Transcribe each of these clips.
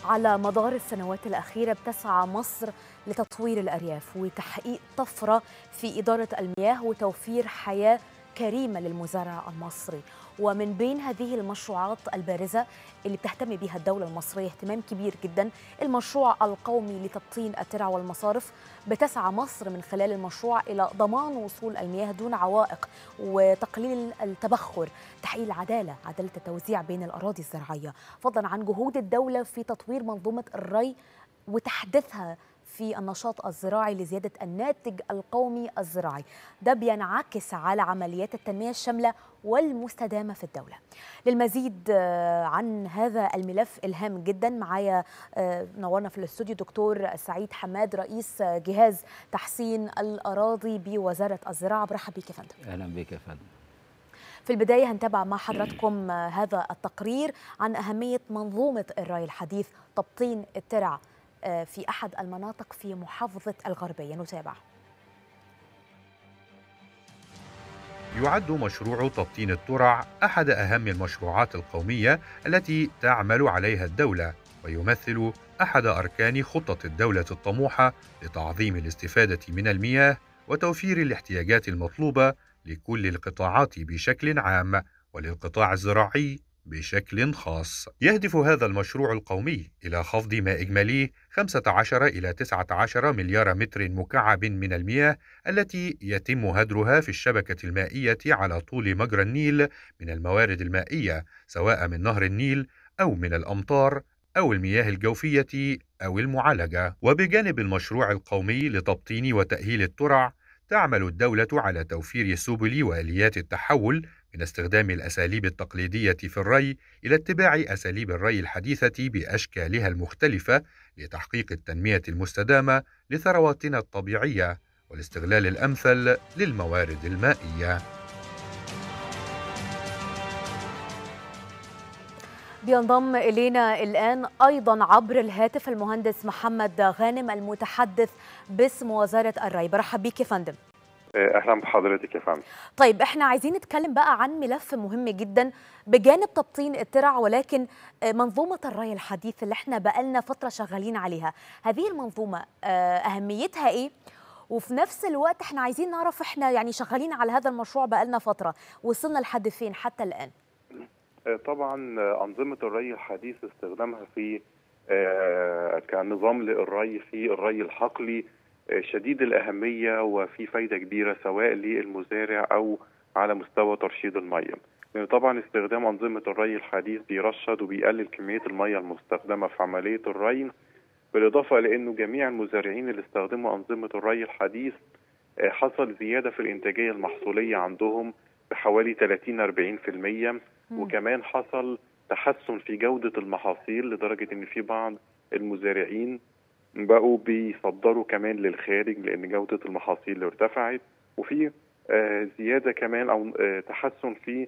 على مدار السنوات الأخيرة بتسعى مصر لتطوير الأرياف وتحقيق طفرة في إدارة المياه وتوفير حياة كريمة للمزارع المصري ومن بين هذه المشروعات البارزة اللي بتهتم بها الدولة المصرية اهتمام كبير جدا المشروع القومي لتبطين الترع والمصارف بتسعى مصر من خلال المشروع إلى ضمان وصول المياه دون عوائق وتقليل التبخر تحقيق العدالة عدالة التوزيع بين الأراضي الزراعية فضلا عن جهود الدولة في تطوير منظومة الري وتحديثها في النشاط الزراعي لزيادة الناتج القومي الزراعي ده بينعكس على عمليات التنمية الشاملة والمستدامة في الدولة للمزيد عن هذا الملف الهام جدا معايا نورنا في الاستوديو دكتور سعيد حماد رئيس جهاز تحسين الأراضي بوزارة الزراعة برحب بك يا فندم أهلا بك يا فندم في البداية هنتابع مع حضراتكم هذا التقرير عن أهمية منظومة الري الحديث تبطين الترع في أحد المناطق في محافظة الغربية نتابع يعد مشروع تبطين الترع أحد أهم المشروعات القومية التي تعمل عليها الدولة ويمثل أحد أركان خطة الدولة الطموحة لتعظيم الاستفادة من المياه وتوفير الاحتياجات المطلوبة لكل القطاعات بشكل عام وللقطاع الزراعي بشكل خاص. يهدف هذا المشروع القومي إلى خفض ما إجماليه 15 إلى 19 مليار متر مكعب من المياه التي يتم هدرها في الشبكة المائية على طول مجرى النيل من الموارد المائية سواء من نهر النيل أو من الأمطار أو المياه الجوفية أو المعالجة. وبجانب المشروع القومي لتبطين وتأهيل الترع تعمل الدولة على توفير سبل وآليات التحول من استخدام الأساليب التقليدية في الري إلى اتباع أساليب الري الحديثة بأشكالها المختلفة لتحقيق التنمية المستدامة لثرواتنا الطبيعية والاستغلال الأمثل للموارد المائية. بينضم إلينا الآن أيضا عبر الهاتف المهندس محمد غانم المتحدث باسم وزارة الري برحب بيك يا فندم اهلا بحضرتك يا فندم طيب احنا عايزين نتكلم بقى عن ملف مهم جدا بجانب تبطين الترع ولكن منظومه الري الحديث اللي احنا بقالنا فتره شغالين عليها هذه المنظومه اهميتها ايه وفي نفس الوقت احنا عايزين نعرف احنا يعني شغالين على هذا المشروع بقالنا فتره وصلنا لحد فين حتى الان طبعا انظمه الري الحديث استخدامها في كنظام للري في الري الحقلي شديد الأهمية وفي فايدة كبيرة سواء للمزارع أو على مستوى ترشيد المية لأن طبعا استخدام أنظمة الري الحديث بيرشد وبيقلل كمية المية المستخدمة في عملية الري بالإضافة لأنه جميع المزارعين اللي استخدموا أنظمة الري الحديث حصل زيادة في الإنتاجية المحصولية عندهم بحوالي 30-40% وكمان حصل تحسن في جودة المحاصيل لدرجة إن في بعض المزارعين بقوا بيصدروا كمان للخارج لان جوده المحاصيل ارتفعت وفي زياده كمان او تحسن في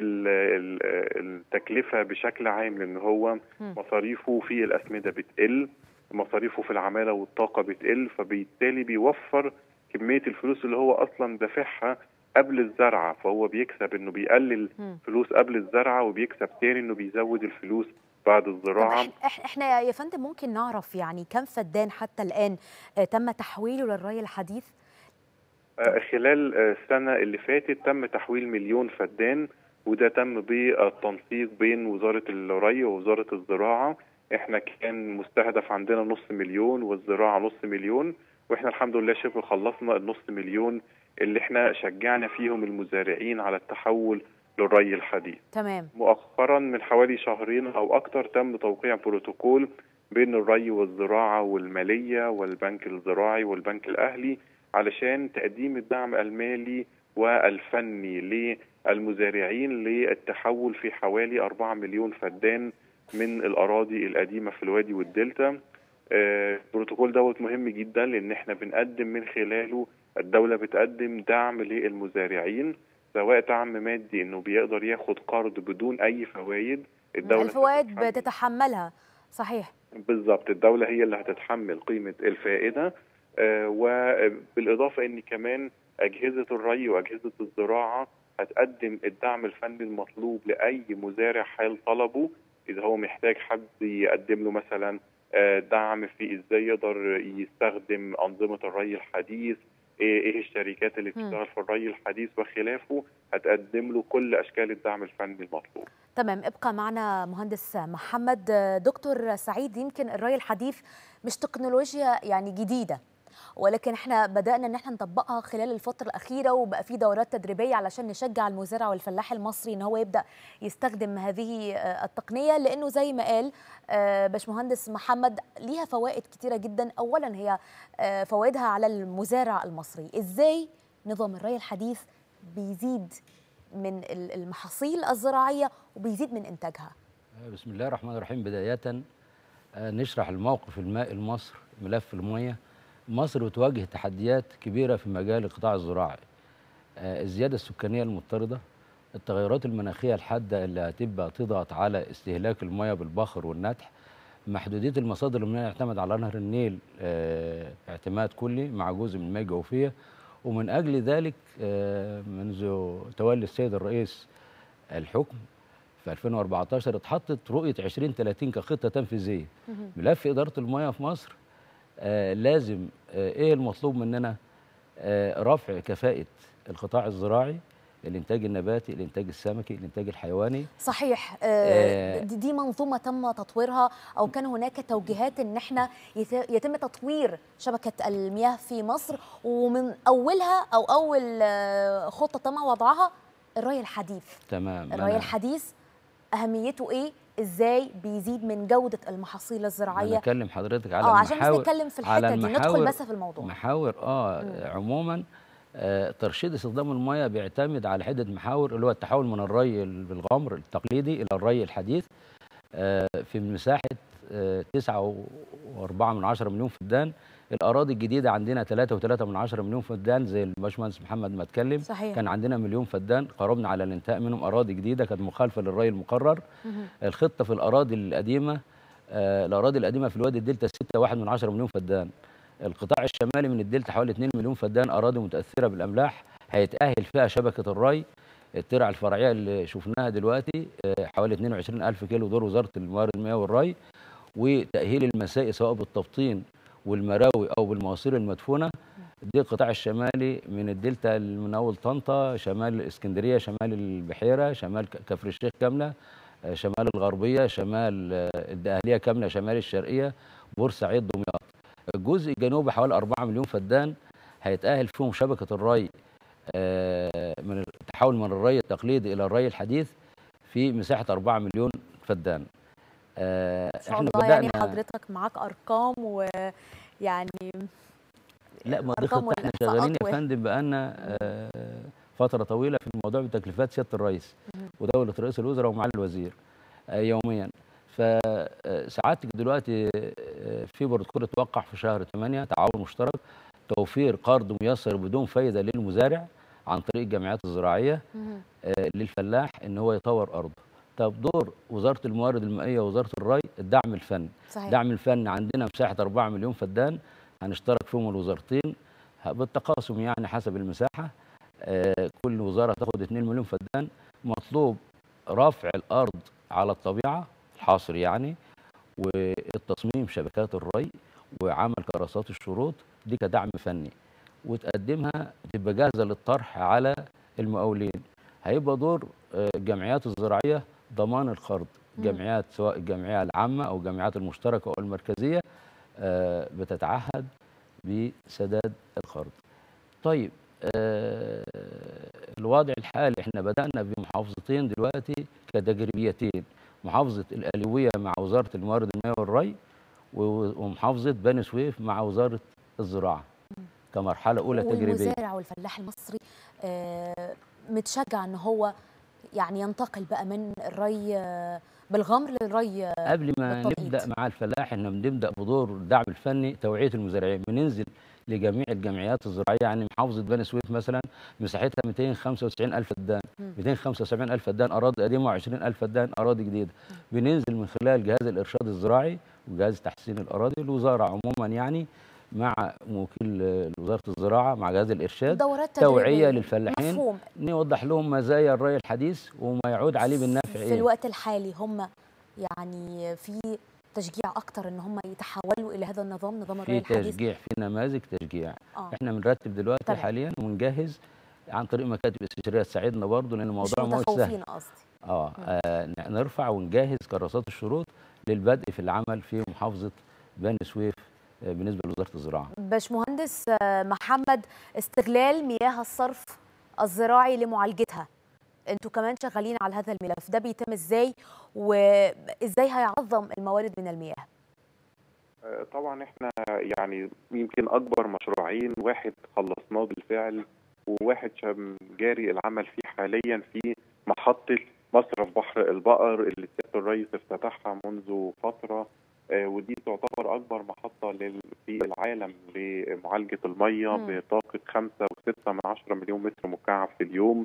التكلفه بشكل عام لان هو مصاريفه في الاسمده بتقل مصاريفه في العماله والطاقه بتقل فبالتالي بيوفر كميه الفلوس اللي هو اصلا دافعها قبل الزرعه فهو بيكسب انه بيقلل فلوس قبل الزرعه وبيكسب تاني انه بيزود الفلوس بعد الزراعه احنا يا فندم ممكن نعرف يعني كم فدان حتى الان تم تحويله للري الحديث خلال السنه اللي فاتت تم تحويل مليون فدان وده تم بالتنسيق بين وزاره الري ووزاره الزراعه احنا كان مستهدف عندنا نص مليون والزراعه نص مليون واحنا الحمد لله شبه خلصنا النص مليون اللي احنا شجعنا فيهم المزارعين على التحول للري الحديث تمام مؤخرا من حوالي شهرين او اكتر تم توقيع بروتوكول بين الري والزراعه والماليه والبنك الزراعي والبنك الاهلي علشان تقديم الدعم المالي والفني للمزارعين للتحول في حوالي 4 مليون فدان من الاراضي القديمه في الوادي والدلتا البروتوكول دوت مهم جدا لان احنا بنقدم من خلاله الدوله بتقدم دعم للمزارعين سواء دعم مادي انه بيقدر ياخد قرض بدون اي فوائد الدوله الفوائد بتتحملها صحيح بالظبط الدوله هي اللي هتتحمل قيمه الفائده آه وبالاضافه ان كمان اجهزه الري واجهزه الزراعه هتقدم الدعم الفني المطلوب لاي مزارع حال طلبه اذا هو محتاج حد يقدم له مثلا آه، دعم في ازاي يقدر يستخدم انظمه الري الحديث ايه إيه الشركات اللي مم. بتشتغل في الري الحديث وخلافه هتقدم له كل اشكال الدعم الفني المطلوب تمام ابقى معنا مهندس محمد دكتور سعيد يمكن الري الحديث مش تكنولوجيا يعني جديده ولكن احنا بدانا ان احنا نطبقها خلال الفتره الاخيره وبقى في دورات تدريبيه علشان نشجع المزارع والفلاح المصري ان هو يبدا يستخدم هذه آه، التقنيه لانه زي ما قال آه، باشمهندس محمد ليها فوائد كتيره جدا اولا هي آه، فوائدها على المزارع المصري ازاي نظام الري الحديث بيزيد من ال- المحاصيل الزراعيه وبيزيد من انتاجها بسم الله الرحمن الرحيم بداية آه، نشرح الموقف المائي لمصر ملف المياه مصر بتواجه تحديات كبيرة في مجال القطاع الزراعي آه، الزيادة السكانية المضطردة التغيرات المناخية الحادة اللي هتبقى تضغط على استهلاك المياه بالبخر والنتح محدودية المصادر المياه يعتمد على نهر النيل آه، اعتماد كلي مع جزء من المياه الجوفية ومن أجل ذلك آه، منذ تولي السيد الرئيس الحكم في 2014 اتحطت رؤية 2030 كخطة تنفيذية ملف إدارة المياه في مصر آه لازم آه إيه المطلوب مننا آه رفع كفاءة القطاع الزراعي الإنتاج النباتي الإنتاج السمكي الإنتاج الحيواني صحيح آه، آه. دي دي منظومه تم تطويرها او كان هناك توجيهات ان احنا يت- يتم تطوير شبكه المياه في مصر ومن اولها او اول آه، خطه تم وضعها الري الحديث تمام الري أنا- الحديث اهميته ايه ازاي بيزيد من جوده المحاصيل أنا الزراعيه أكلم حضرتك على اه عشان بس المحاور نتكلم في على الحته دي ندخل المحاور- بس في الموضوع محاور اه عموما آه ترشيد استخدام المياه بيعتمد على عده محاور اللي هو التحول من الري ال- بالغمر التقليدي الى الري الحديث آه في مساحه آه 9.4 من عشرة مليون فدان الاراضي الجديده عندنا 3.3 من عشرة مليون فدان زي الباشمهندس محمد ما اتكلم صحيح. كان عندنا مليون فدان قربنا على الانتهاء منهم اراضي جديده كانت مخالفه للري المقرر مهم. الخطه في الاراضي القديمه آه، الاراضي القديمه في الوادي الدلتا 6.1 من عشرة مليون فدان القطاع الشمالي من الدلتا حوالي 2 مليون فدان اراضي متاثره بالاملاح هيتاهل فيها شبكه الري الترع الفرعيه اللي شفناها دلوقتي آه، حوالي 22 الف كيلو دور وزاره الموارد المياه والري وتاهيل المسائي سواء بالتبطين والمراوي او بالمواسير المدفونه دي القطاع الشمالي من الدلتا من اول طنطا شمال اسكندريه شمال البحيره شمال ك- كفر الشيخ كامله آه، شمال الغربيه شمال آه، الدقهليه كامله شمال الشرقيه بورسعيد دمياط الجزء الجنوبي حوالي 4 مليون فدان هيتأهل فيهم شبكة الري آه، من التحول من الري التقليدي إلى الري الحديث في مساحة 4 مليون فدان آه، ان شاء الله يعني حضرتك معاك ارقام ويعني لا ما دي الأرقام خطة احنا والإحصاءات شغالين و- يا فندم بقالنا آه، فترة طويلة في الموضوع بتكليفات سيادة الرئيس ودولة رئيس الوزراء ومعالي الوزير آه، يوميا فسعادتك دلوقتي آه، في بروتوكول اتوقع في شهر 8 تعاون مشترك توفير قرض ميسر بدون فايدة للمزارع عن طريق الجمعيات الزراعية مهم. آه، للفلاح ان هو يطور ارضه طب دور وزاره الموارد المائيه ووزاره الري الدعم الفني صحيح دعم الفن عندنا مساحه 4 مليون فدان هنشترك فيهم الوزارتين ه- بالتقاسم يعني حسب المساحه آه، كل وزاره تاخد 2 مليون فدان مطلوب رفع الارض على الطبيعه الحاصر يعني والتصميم شبكات الري وعمل كراسات الشروط دي كدعم فني وتقدمها تبقى جاهزه للطرح على المقاولين هيبقى دور آه، الجمعيات الزراعيه ضمان القرض مم. جمعيات سواء الجمعيه العامه او الجمعيات المشتركه او المركزيه آه، بتتعهد بسداد القرض طيب آه، الوضع الحالي احنا بدانا بمحافظتين دلوقتي كتجريبيتين محافظه الالويه مع وزاره الموارد المائيه والري و- ومحافظه بني سويف مع وزاره الزراعه كمرحله اولى تجريبيه والمزارع والفلاح المصري آه، متشجع ان هو يعني ينتقل بقى من الري آه، بالغمر للري آه، قبل ما بالتوقيت. نبدا مع الفلاح احنا بنبدا بدور الدعم الفني توعيه المزارعين بننزل لجميع الجمعيات الزراعيه يعني محافظه بني سويف مثلا مساحتها 295 الف فدان مم. 275 الف فدان اراضي قديمه و20 الف فدان اراضي جديده بننزل من خلال جهاز الارشاد الزراعي وجهاز تحسين الاراضي الوزاره عموما يعني مع موكيل آه، وزاره الزراعه مع جهاز الارشاد دورات توعيه تدريبية. للفلاحين مفهوم نوضح لهم مزايا الري الحديث وما يعود عليه بالنفع في ايه الوقت الحالي هم يعني في تشجيع اكتر ان هم يتحولوا الى هذا النظام نظام الري في الحديث تشجيع في نماذج تشجيع اه احنا بنرتب دلوقتي تمام. حاليا ونجهز عن طريق مكاتب استشاريه تساعدنا برضه لان مش الموضوع ما هوش سهل متخوفين قصدي اه آه، ن- نرفع ونجهز كراسات الشروط للبدء في العمل في محافظه بني سويف آه، بالنسبه لوزاره الزراعه باشمهندس آه، محمد استغلال مياه الصرف الزراعي لمعالجتها انتوا كمان شغالين على هذا الملف ده بيتم ازاي وازاي هيعظم الموارد من المياه آه، طبعا احنا يعني يمكن اكبر مشروعين واحد خلصناه بالفعل وواحد شم- جاري العمل فيه حاليا في محطة مصرف بحر البقر اللي سيادة الرئيس افتتحها منذ فترة آه، ودي تعتبر أكبر محطة لل- في العالم لمعالجة المية مم. بطاقة خمسة وستة من عشرة مليون متر مكعب في اليوم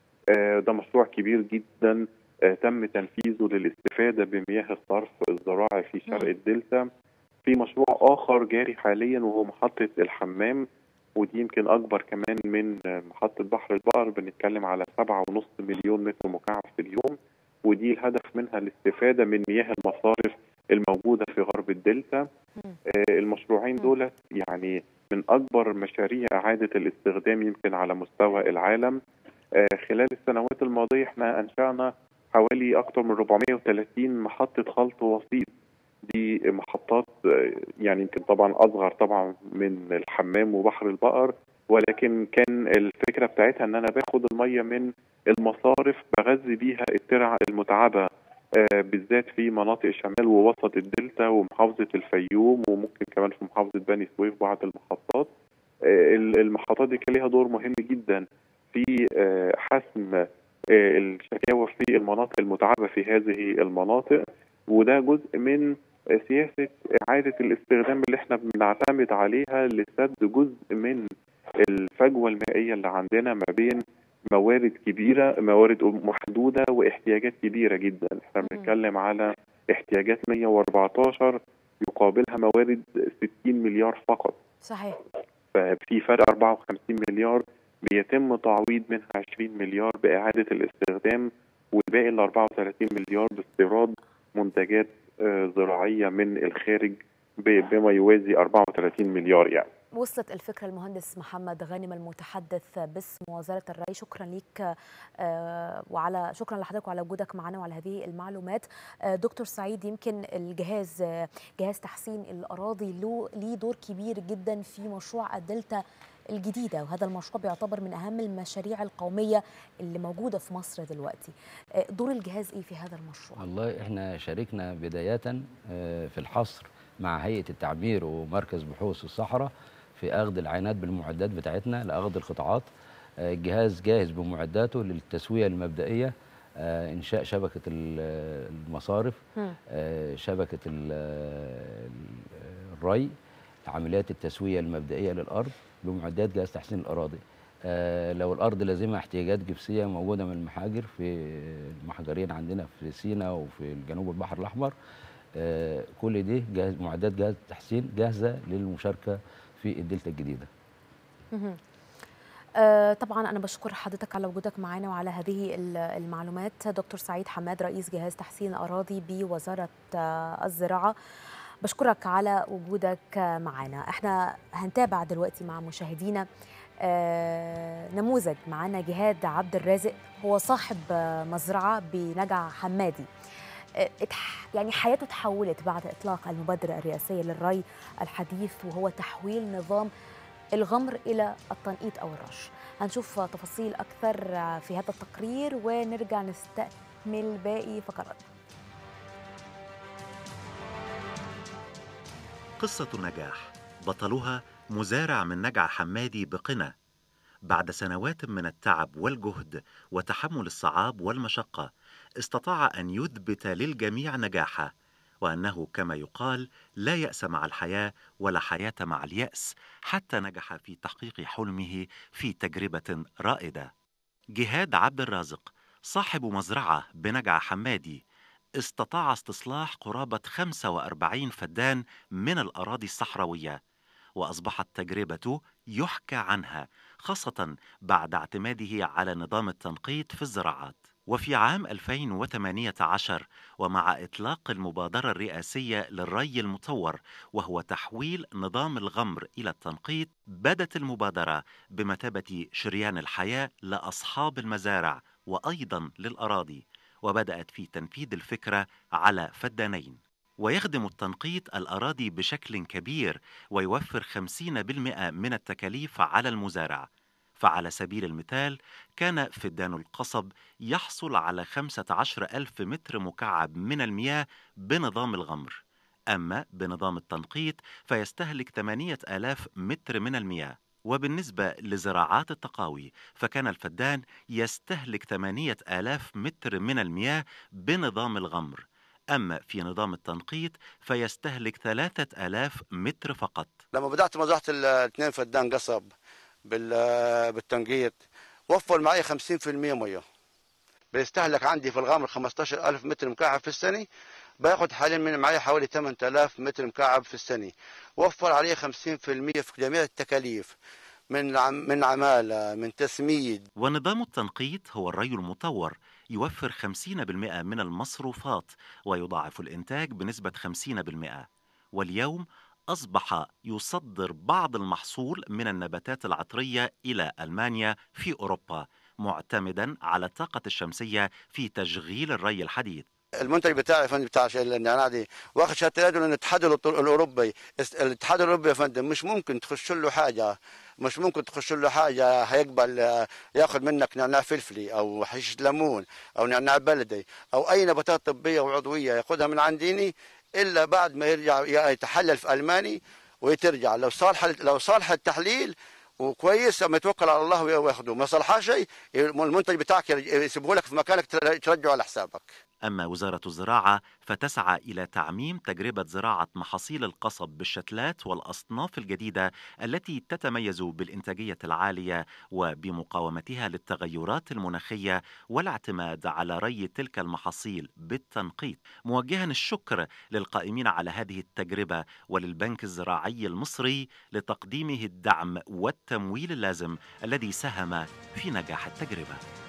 آه، ده مشروع كبير جدا آه، تم تنفيذه للاستفادة بمياه الصرف الزراعي في شرق مم. الدلتا في مشروع آخر جاري حاليا وهو محطة الحمام ودي يمكن أكبر كمان من آه، محطة بحر البقر بنتكلم على سبعة ونص مليون متر مكعب في اليوم ودي الهدف منها الاستفادة من مياه المصارف الموجودة في غرب الدلتا مم. آه، المشروعين مم. دول يعني من أكبر مشاريع إعادة الاستخدام يمكن على مستوى العالم آه، خلال السنوات الماضية احنا أنشأنا حوالي أكثر من 430 محطة خلط وسيط دي محطات آه، يعني يمكن طبعا أصغر طبعا من الحمام وبحر البقر ولكن كان الفكرة بتاعتها إن أنا باخد المية من المصارف بغذي بيها الترع المتعبة آه، بالذات في مناطق شمال ووسط الدلتا ومحافظة الفيوم وممكن كمان في محافظة بني سويف بعض المحطات آه، المحطات دي كان ليها دور مهم جدا في آه، حسم آه، الشكاوى في المناطق المتعبة في هذه المناطق وده جزء من آه، سياسة إعادة الاستخدام اللي احنا بنعتمد عليها لسد جزء من الفجوة المائية اللي عندنا ما بين موارد كبيرة موارد محدودة واحتياجات كبيرة جدا احنا مم. بنتكلم على احتياجات 114 يقابلها موارد 60 مليار فقط صحيح ففي فرق 54 مليار بيتم تعويض منها 20 مليار بإعادة الاستخدام والباقي ال 34 مليار باستيراد منتجات آه، زراعية من الخارج ب- بما يوازي 34 مليار يعني وصلت الفكرة المهندس محمد غانم المتحدث باسم وزارة الري شكرا ليك آه، وعلى شكرا لحضرتك وعلى وجودك معنا وعلى هذه المعلومات آه، دكتور سعيد يمكن الجهاز آه، جهاز تحسين الأراضي له ليه دور كبير جدا في مشروع الدلتا الجديدة وهذا المشروع بيعتبر من أهم المشاريع القومية اللي موجودة في مصر دلوقتي آه، دور الجهاز إيه في هذا المشروع؟ والله احنا شاركنا بداية آه، في الحصر مع هيئة التعبير ومركز بحوث الصحراء في أخذ العينات بالمعدات بتاعتنا لأخذ القطاعات آه، الجهاز جاهز بمعداته للتسوية المبدئية آه، إنشاء شبكة ال- المصارف مم. آه، شبكة ال- ال- الري عمليات التسوية المبدئية للأرض بمعدات جهاز تحسين الأراضي آه، لو الأرض لازمها احتياجات جبسية موجودة من المحاجر في المحجرين عندنا في سينا وفي جنوب البحر الأحمر آه، كل دي جاهز معدات جهاز التحسين جاهزة للمشاركة في الدلتا الجديدة مهم. آه، طبعا انا بشكر حضرتك على وجودك معنا وعلى هذه ال- المعلومات دكتور سعيد حماد رئيس جهاز تحسين الاراضي بوزاره آه، الزراعه بشكرك على وجودك آه، معنا احنا هنتابع دلوقتي مع مشاهدينا آه، نموذج معانا جهاد عبد الرازق هو صاحب آه، مزرعه بنجع حمادي آه، اتح- يعني حياته تحولت بعد اطلاق المبادره الرئاسيه للري الحديث وهو تحويل نظام الغمر إلى التنقيط أو الرش هنشوف تفاصيل أكثر في هذا التقرير ونرجع نستكمل باقي فقرات قصة نجاح بطلها مزارع من نجع حمادي بقنا بعد سنوات من التعب والجهد وتحمل الصعاب والمشقة استطاع أن يثبت للجميع نجاحه وأنه كما يقال لا يأس مع الحياة ولا حياة مع اليأس حتى نجح في تحقيق حلمه في تجربة رائدة جهاد عبد الرازق صاحب مزرعة بنجع حمادي استطاع استصلاح قرابة 45 فدان من الأراضي الصحراوية وأصبحت تجربته يحكى عنها خاصة بعد اعتماده على نظام التنقيط في الزراعات وفي عام 2018 ومع إطلاق المبادرة الرئاسية للري المطور وهو تحويل نظام الغمر إلى التنقيط بدت المبادرة بمثابة شريان الحياة لأصحاب المزارع وأيضا للأراضي وبدأت في تنفيذ الفكرة على فدانين ويخدم التنقيط الأراضي بشكل كبير ويوفر 50% من التكاليف على المزارع فعلى سبيل المثال كان فدان القصب يحصل على 15 ألف متر مكعب من المياه بنظام الغمر أما بنظام التنقيط فيستهلك 8 آلاف متر من المياه وبالنسبة لزراعات التقاوي فكان الفدان يستهلك 8 آلاف متر من المياه بنظام الغمر أما في نظام التنقيط فيستهلك 3000 متر فقط لما بدأت مزرعة الاثنين فدان قصب بالتنقيط وفر معي 50% ميه بيستهلك عندي في الغامر 15000 متر مكعب في السنة باخد حاليا من معي حوالي 8000 متر مكعب في السنة وفر عليه 50% في جميع التكاليف من من عمالة من تسميد ونظام التنقيط هو الري المطور يوفر 50% من المصروفات ويضاعف الإنتاج بنسبة 50% واليوم أصبح يصدر بعض المحصول من النباتات العطرية إلى ألمانيا في أوروبا معتمدا على الطاقة الشمسية في تشغيل الري الحديث المنتج بتاعي يا فندم بتاع النعناع دي واخد شهاده تقدم من الاتحاد الاوروبي الاتحاد الاوروبي يا فندم مش ممكن تخش له حاجه مش ممكن تخش له حاجه هيقبل ياخد منك نعناع فلفلي او حشيش ليمون او نعناع بلدي او اي نباتات طبيه وعضويه ياخدها من عنديني الا بعد ما يرجع يتحلل في الماني ويترجع لو صالح لو صالح التحليل وكويس لما يتوكل على الله وياخذه ما صلحش شيء المنتج بتاعك يسيبه لك في مكانك ترجعه على حسابك أما وزارة الزراعة فتسعى إلى تعميم تجربة زراعة محاصيل القصب بالشتلات والأصناف الجديدة التي تتميز بالإنتاجية العالية وبمقاومتها للتغيرات المناخية والاعتماد على ري تلك المحاصيل بالتنقيط موجها الشكر للقائمين على هذه التجربة وللبنك الزراعي المصري لتقديمه الدعم والتمويل اللازم الذي ساهم في نجاح التجربه